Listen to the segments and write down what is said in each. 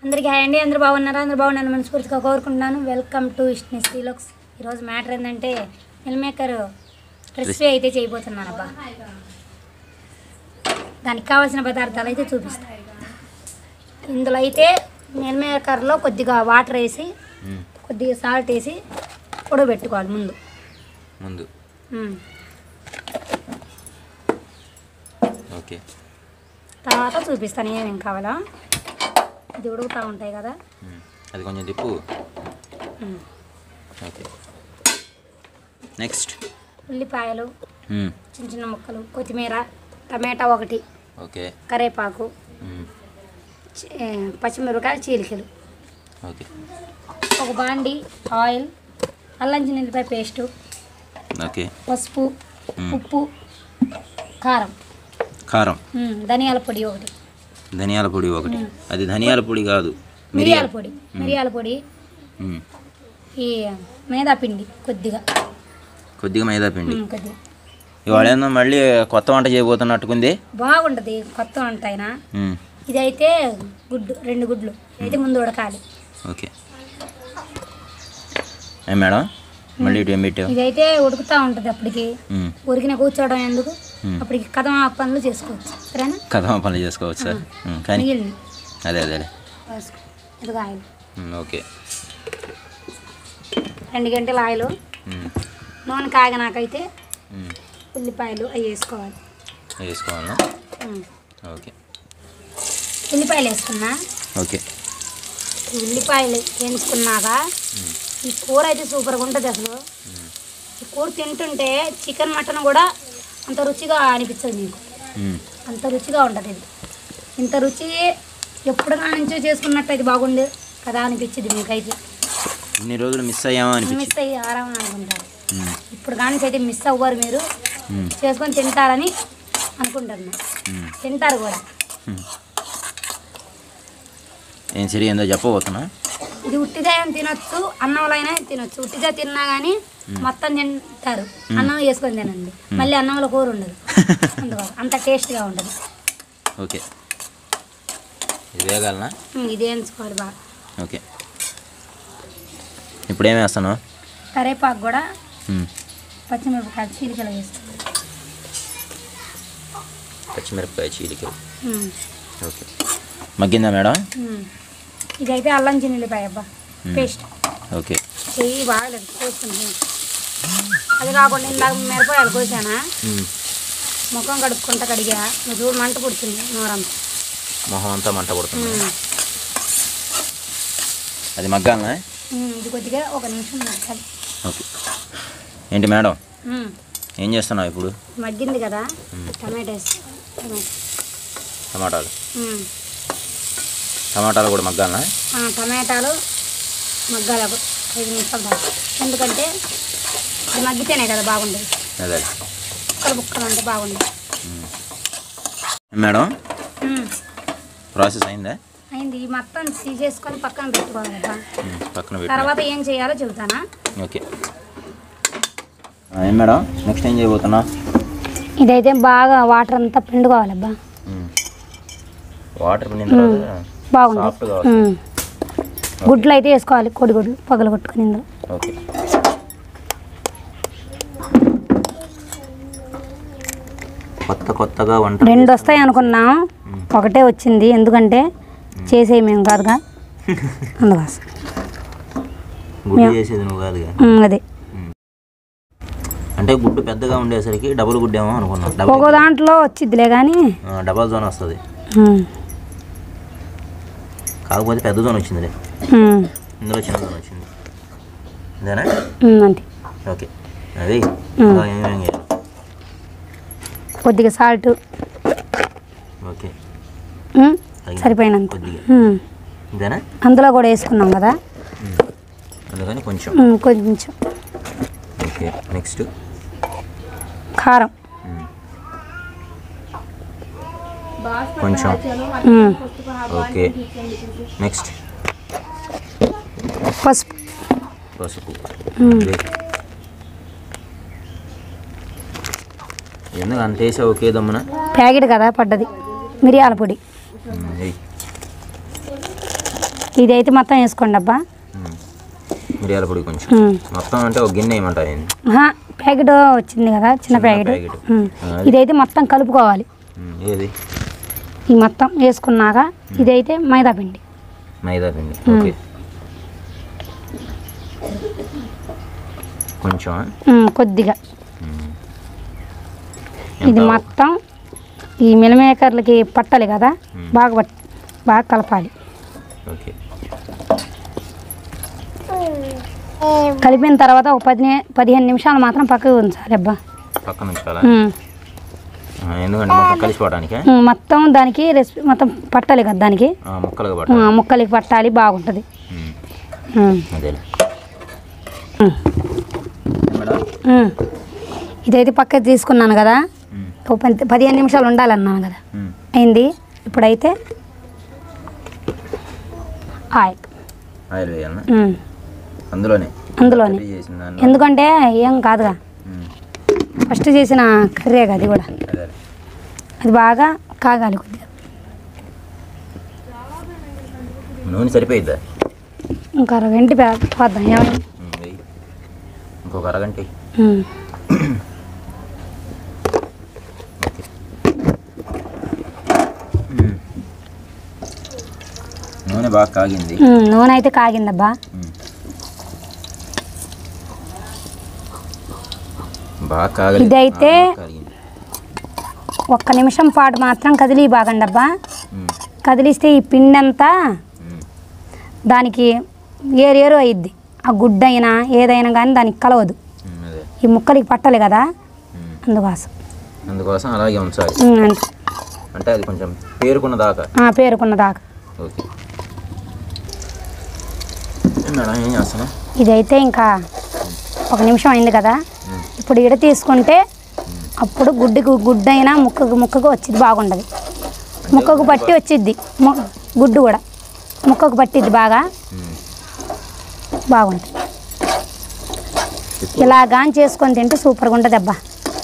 అందరికీ హాయ్ అండి అందరూ బాగున్నారా అందరూ బాగున్నాను మనస్ఫూర్తిగా కోరుకుంటున్నాను వెల్కమ్ టు ఇష్ని శ్రీలోక్స్ ఈరోజు మ్యాటర్ ఏంటంటే మిల్ మేకర్ రెసిపీ అయితే చేయబోతున్నాను అబ్బా దానికి కావాల్సిన పదార్థాలు అయితే చూపిస్తాను ఇందులో అయితే మిల్ మేకర్లో కొద్దిగా వాటర్ వేసి మ్మ్. కొద్దిగా సాల్ట్ వేసి ఉడకబెట్టుకోవాలి ముందు ముందు ఉమ్. ఓకే తర్వాత చూపిస్తాను ఏమేమి కావాలో ఇది ఉడుకుతూ ఉంటాయి కదా మ్మ్. అది కొంచెం తిప్పు ఉమ్. ఓకే నెక్స్ట్ ఉల్లిపాయలు మ్మ్. చిన్న చిన్న ముక్కలు కొత్తిమీర టమాటా ఒకటి ఓకే కరేపాకు మ్మ్. చి- ఏ, పచ్చిమిరపకాయ చీలికలు ఓకే ఒక బాండి ఆయిల్ అల్లం చిన్నపాయ పేస్టు ఓకే పసుపు మ్మ్. ఉప్పు కారం కారం మ్మ్, ధనియాల పొడి ఒకటి ధనియాల పొడి ఒకటి అది ధనియాల పొడి కాదు మిరియాల పొడి మిరియాల పొడి మ్మ్. ఈ మేదా పిండి కొద్దిగా కొద్దిగా మైదా పిండి మ్మ్, కొద్దిగా ఇవాళ ఏందో మళ్ళీ కొత్త వంట చేయబోతున్నట్టుకుంది బాగుంటుంది కొత్త వంట అయినా మ్మ్. ఇదైతే గుడ్డు రెండు గుడ్లు అయితే ముందు ఉడకాలి ఓకే ఏ మేడం మళ్ళీ ఇటు ఏం పెట్టావు ఇదైతే ఉడుకుతూ ఉంటుంది అప్పటికి మ్మ్. ఊరికిన కూర్చోవడం ఎందుకు మ్మ్. అప్పటికి కథం పనులు చేసుకోవచ్చు సరేనా కథమ పనులు చేసుకోవచ్చు సార్ మ్మ్. కానీ మిగిలింది అదే అదేలే వేసుకో ఇదిగో ఆయిల్ మ్మ్. ఓకే రెండు గంటల ఆయిల్ మ్మ్. నూనె కాగినాకైతే మ్మ్. ఉల్లిపాయలు అవి వేసుకోవాలి వేసుకోవాలా ఉమ్. ఓకే ఉల్లిపాయలు వేసుకున్నా ఓకే ఈ ఉల్లిపాయలు వేయించుకున్నాక మ్మ్. ఈ కూర అయితే సూపర్గా ఉంటుంది అసలు మ్మ్. ఈ కూర తింటుంటే చికెన్ మటన్ కూడా అంత రుచిగా అనిపించదు మీకు మ్మ్. అంత రుచిగా ఉంటుంది ఇది ఇంత రుచి ఎప్పుడు నుంచో చేసుకున్నట్టు అయితే బాగుండు కదా అనిపించింది మీకైతే ఇన్ని రోజులు మిస్ అయ్యామా అనిపించింది మిస్ అయ్యి ఆరాం అనుకుంటారు మ్మ్. ఇప్పుడు కానీ అయితే మిస్ అవ్వరు మీరు మ్మ్. చేసుకొని తింటారని అనుకుంటున్నా మ్మ్. తింటారు కూడా మ్మ్. ఏం సరి ఏందో చెప్పబోతున్నా ఇది ఉట్టిదే అయినా తినొచ్చు అన్నంలో అయినా తినొచ్చు ఉట్టిదే తిన్నా కానీ మొత్తం తింటారు అన్నం వేసుకొని తినండి మళ్ళీ అన్నంలో కూర ఉండదు అందువల్ల అంత టేస్ట్గా ఉంటుంది ఓకే ఇది వేగాలనా ఉమ్, ఇది వేయించుకోవాలి బాగా ఓకే ఇప్పుడు ఏం వేస్తాను కరేపాకు కూడా మ్మ్. పచ్చిమిరపకాయలు చీలికలు వేసుకోవాలి పచ్చిమిరపకాయ చీలికలు ఉమ్, ఓకే మగ్గిందా మేడం ఉమ్. ఇదైతే అల్లం చిన్నిపాయ అబ్బా ఉమ్. పేస్ట్ ఓకే చెయ్యి బాగలేదు కోసుకుంది అది కాకుండా ఇందాక మిరపకాయలు కోసానా మ్మ్. ముఖం కడుక్కుంటా కడిగా నువ్వు చూడు మంట పుడుతుంది నోరంతా మొహం అంతా మంట పడుతుంది ఉమ్. అది మగ్గాలనా ఉమ్, ఇది కొద్దిగా ఒక నిమిషం మగ్గాలి ఓకే ఏంటి మేడం ఉమ్, ఏం చేస్తున్నావు ఇప్పుడు మగ్గింది కదా ఉమ్. టమాటా వేసుకో టమాటా. టమాటాలు ఉమ్, టమాటాలు కూడా మగ్గాలనా ఆ, టమాటాలు మగ్గాలి ఒక ఐదు నిమిషాలు దాకా ఎందుకంటే ఇది మగ్గితేనే కదా బాగుండేది అదే ముక్కలు ముక్కలు అంటే బాగుండేది మ్మ్. మేడం ఉమ్, ప్రాసెస్ అయిందా అయింది ఈ మొత్తం తీసేసుకొని పక్కన పెట్టుకోవాలి కదా మ్మ్. పక్కన పెట్టి తర్వాత ఏం చేయాలో చెబుతానా ఓకే ఆ, ఏం మేడం నెక్స్ట్ ఏం చేయబోతున్నా ఇదైతే బాగా వాటర్ అంతా పిండుకోవాలబ్బా వాటర్ పిండిన తర్వాత బాగుంది సాఫ్ట్గా ఉమ్. గుడ్లు అయితే వేసుకోవాలి కోడి గుడ్లు పగల కొట్టుకుని ఇందులో ఓకే కొత్త కొత్తగా వంట రెండు వస్తాయి అనుకున్నాం ఒకటే వచ్చింది ఎందుకంటే చేసేవి మేము కాదుగా అందుకోసం గుడ్డు చేసేది నువ్వు కాదుగా ఉమ్, అదే అంటే గుడ్డు పెద్దగా ఉండేసరికి డబుల్ గుడ్డు ఏమో అనుకున్నాం ఒక్కో డబుల్ దాంట్లో వచ్చిద్దిలే కానీ డబల్ జోన్ వస్తుంది ఉమ్, కాకపోతే పెద్ద జోన్ వచ్చిందిలే ఉమ్, ఇందులో చిన్న జోన్ వచ్చింది ఇదేనా ఉమ్, అంతే ఓకే అది మ్మ్. ఇంకా ఏమేం చేయాలి కొద్దిగా సాల్ట్ ఓకే సరిపోయినంత కొద్దిగా ఉమ్, ఇదేనా అందులో కూడా వేసుకున్నాం కదా మ్మ్. అందుకని కొంచెం ఉమ్, కొంచెం ఓకే నెక్స్ట్ కారం కొంచెం ఉమ్, ఓకే నెక్స్ట్ పసుపు పసుపు మ్మ్. ఇదే. ఎందుకు అంత వేసావు ఒకే దమ్మున ప్యాకెట్ కదా పడ్డది మిరియాల పొడి మ్మ్, ఎయ్. ఇదైతే మొత్తం వేసుకోండి అబ్బా ఉమ్. మిరియాల పొడి కొంచెం ఉమ్. మొత్తం అంటే ఒక గిన్నె వేయమంటారు ఏంది ఆహా, ప్యాకెట్ వచ్చింది కదా చిన్న ప్యాకెట్ ప్యాకెట్. ఉమ్. ఆ, ఇదైతే మొత్తం కలుపుకోవాలి ఉమ్, ఏది ఈ మొత్తం వేసుకున్నాక ఇదైతే మైదా పిండి మైదా పిండి ఓకే కొంచెం ఉమ్, కొద్దిగా ఇది ఎంత? మొత్తం ఈ మిలమేకర్లకి పట్టాలి కదా ఉమ్. బాగా పట్ బాగా కలపాలి ఓకే కలిపిన తర్వాత ఒక పది పదిహేను నిమిషాలు మాత్రం పక్కకు ఉంచాలి అబ్బా పక్కన ఉంచాలా ఉమ్. ఆ, ఎందుకంటే మొత్తం కలిసిపోవడానికి ఉమ్, మొత్తం దానికి రెసిపీ మొత్తం పట్టాలి కదా దానికి ముక్కలుగా ఉమ్, పట్టాలి ముక్కలకి పట్టాలి బాగుంటుంది ఉమ్, ఉమ్, అదేలే ఉమ్, మేడం ఉమ్. ఇదైతే పక్కకి తీసుకున్నాను కదా ఉమ్, ఒక పది పదిహేను నిమిషాలు ఉండాలన్నాను కదా ఉమ్. అయింది ఇప్పుడైతే ఆయిల్ ఆయిల్ వేయాలనా ఉమ్, అందులోనే అందులోనే కర్రీ చేసిన దానిలో ఎందుకంటే ఏం కాదుగా ఉమ్, ఫస్ట్ చేసిన కర్రీ అది కూడా అదే అది బాగా కాగాలి కొద్దిగా నూనె సరిపోయిద్దా ఇంకా అరగంట పే- పోద్దాం ఏమైంది ఉమ్, వెయ్యి ఇంకొక అరగంట వెయ్యి. ఉమ్. ఓకే ఉమ్. నూనె బాగా కాగింది ఉమ్, నూనె అయితే కాగిందబ్బా ఉమ్. బాగా కాగలేదు ఇదైతే- ఆ, బాగా కాగింది. ఒక్క నిమిషం పాటు మాత్రం కదిలి బాగండి అబ్బా ఉమ్, కదిలిస్తే ఈ పిండి అంతా ఉమ్, దానికి ఏరేరు అయ్యిద్ది ఆ గుడ్డ అయినా ఏదైనా కానీ దానికి కలవదు ఉమ్, అదే ఈ ముక్కలకి పట్టాలి కదా ఉమ్. అందుకోసం అందుకోసం అలాగే ఉంచాలి ఉమ్, అంతే అంటే అది కొంచెం పేరుకున్న దాకా ఆ, పేరుకున్న దాకా ఓకే ఏం మేడం ఏం చేస్తున్నా ఇదైతే ఇంకా ఒక నిమిషం అయింది కదా ఉమ్, ఇప్పుడు ఇడ తీసుకుంటే అప్పుడు గుడ్డుకు గుడ్డ అయినా ముక్కకు ముక్కకు వచ్చింది బాగుండదు ముక్కకు పట్టి వచ్చిద్ది ము- గుడ్డు కూడా ముక్కకు పట్టిద్ది బాగా ఉమ్. బాగుంటుంది చెప్పు. ఇలా గాని చేసుకొని తింటే సూపర్గా ఉంటుంది అబ్బా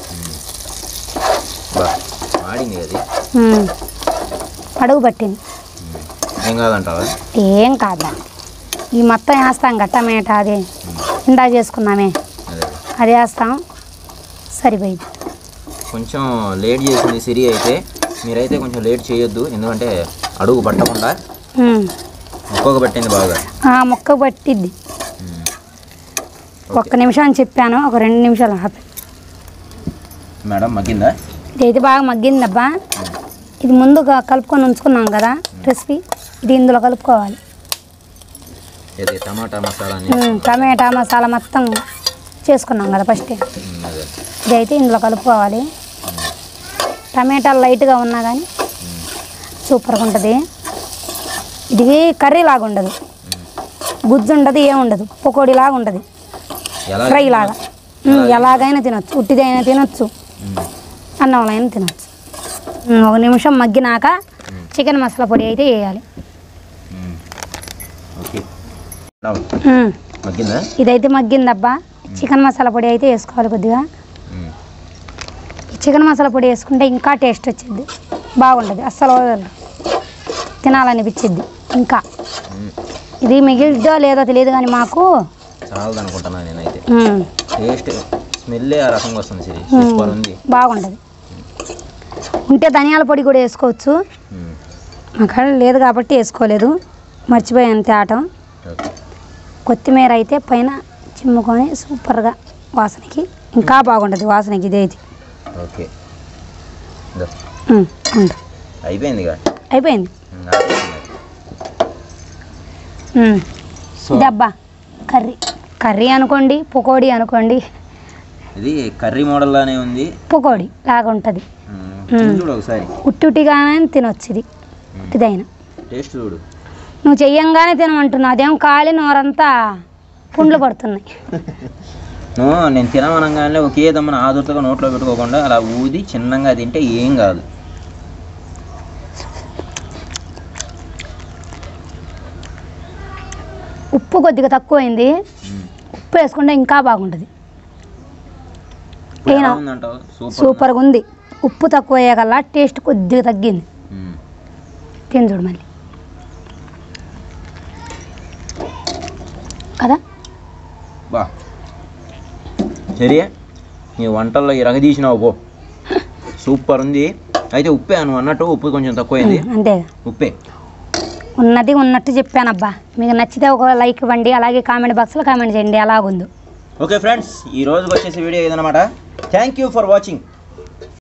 బా ఆడింది అది ఉమ్. అడుగు పట్టింది ఏం కాదంటావా ఏం కాదా ఈ మొత్తం వేస్తాం కదా టమాటా అది ఇందా చేసుకున్నామే అదే అది వేస్తాం సరిపోయింది కొంచెం లేట్ చేసింది సిరి అయితే మీరైతే కొంచెం లేట్ చేయొద్దు ఎందుకంటే అడుగు పట్టకుండా ఉమ్. ముక్కకు పట్టింది బాగా ఆ ముక్క పట్టిద్ది ఉమ్. ఒక్క నిమిషం అని చెప్పాను ఒక రెండు నిమిషాలు ఆపి మేడం మగ్గిందా ఇదైతే బాగా మగ్గిందబ్బా ఇది ముందుగా కలుపుకొని ఉంచుకున్నాం కదా రెసిపీ ఇది ఇందులో కలుపుకోవాలి ఇది టమాటా మసాలాని ఉమ్, టమాటా మసాలా మొత్తం చేసుకున్నాం కదా ఫస్ట్ ఉమ్, అదే ఇదైతే ఇందులో కలుపుకోవాలి టమాటాలు లైట్గా ఉన్నా కానీ సూపర్గా ఉంటుంది ఇది కర్రీ లాగా ఉండదు గుజ్జు ఉండదు ఏముండదు పకోడీ లాగా ఉంటుంది ఎలా ఫ్రై లాగా ఉమ్, ఎలాగైనా తినొచ్చు ఉట్టిదైనా తినొచ్చు ఉమ్, అన్నంలో అయినా తినొచ్చు ఉమ్, ఒక నిమిషం మగ్గినాక చికెన్ మసాలా పొడి అయితే వేయాలి ఉమ్. ఓకే మేడం, ఉమ్, మగ్గిందా ఇదైతే మగ్గిందబ్బా చికెన్ మసాలా పొడి అయితే వేసుకోవాలి కొద్దిగా ఉమ్, ఈ చికెన్ మసాలా పొడి వేసుకుంటే ఇంకా టేస్ట్ వచ్చింది బాగుంటుంది అస్సలు వదలరు. తినాలనిపించిద్ది ఇంకా ఉమ్. ఇది మిగిలిద్దో లేదో తెలియదు కానీ మాకు చాలదు అనుకుంటున్నాను నేనైతే ఉమ్, టేస్ట్ స్మెల్లే ఆ రకంగా వస్తుంది సిరి సూపర్ ఉంది బాగుంటుంది ఉంటే ధనియాల పొడి కూడా వేసుకోవచ్చు ఉమ్, మా కాడ లేదు కాబట్టి వేసుకోలేదు మర్చిపోయాను తేటం ఓకే కొత్తిమీర అయితే పైన చిమ్ముకొని సూపర్గా వాసనకి ఇంకా బాగుంటుంది వాసనకి ఇదైతే ఓకే ఇదో, ఉమ్, ఉండు. అయిపోయింది ఇక అయిపోయింది ఉమ్, అయిపోయింది. ఉమ్, సో ఇదబ్బా కర్రీ కర్రీ అనుకోండి పకోడీ అనుకోండి ఇది కర్రీ మోడల్లానే ఉంది పకోడీ లాగా ఉంటుంది ఉమ్, తిని చూడు ఒకసారి ఉట్టుటిగానే తినొచ్చు ఇది ఉట్టిదైనా టేస్ట్ చూడు నువ్వు చెయ్యంగానే తినమంటున్నావు అదేం కాలి నోరంతా పుండ్లు పడుతున్నాయి నువ్వు నేను తినమనగానే ఒకే దమ్మన ఆదుర్తగా నోట్లో పెట్టుకోకుండా అలా ఊది చిన్నగా తింటే ఏం కాదు ఉప్పు కొద్దిగా తక్కువైంది ఉమ్. ఉప్పు వేసుకుంటే ఇంకా బాగుంటుంది ఇప్పుడు ఎలా ఏనా? ఉందంటావు సూపర్ సూపర్గా ఉంది ఉప్పు తక్కువ అయ్యాకల్లా టేస్ట్ కొద్దిగా తగ్గింది ఉమ్. తిని చూడు మళ్ళీ కదా బా సరే నీ వంటల్లో ఇరగదీసినావు పో సూపర్ ఉంది అయితే ఉప్పే నువ్వు అన్నట్టు ఉప్పు కొంచెం తక్కువైంది అంతేగా ఉప్పే ఉన్నది ఉన్నట్టు చెప్పానబ్బా మీకు నచ్చితే ఒక లైక్ ఇవ్వండి అలాగే కామెంట్ బాక్స్లో కామెంట్ చేయండి ఎలాగుందో ఓకే ఫ్రెండ్స్ ఈ రోజుకి వచ్చేసి వీడియో ఇదనమాట థ్యాంక్ యూ ఫర్ వాచింగ్